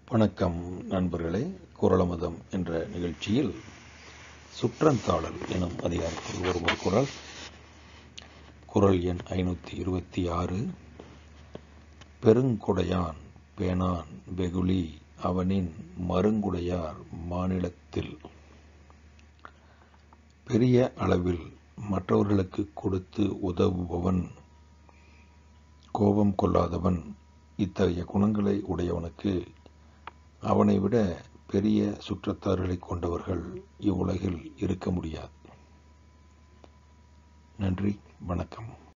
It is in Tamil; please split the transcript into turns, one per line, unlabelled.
வணக்கம் நண்பர்களே குரலமதம் என்ற நிகழ்ச்சியில் சுற்றந்தாளல் எனும் அதிகாரத்தில் ஒரு குரல் குரல் எண் ஐநூற்றி இருபத்தி ஆறு பெருங்குடையான் பேணான் வெகுளி அவனின் மருங்குடையார் மாநிலத்தில் பெரிய அளவில் மற்றவர்களுக்கு கொடுத்து உதவுபவன் கோபம் கொள்ளாதவன் இத்தகைய குணங்களை உடையவனுக்கு அவனை விட பெரிய சுற்றத்தார்களை கொண்டவர்கள் இவ்வுலகில் இருக்க முடியாது நன்றி வணக்கம்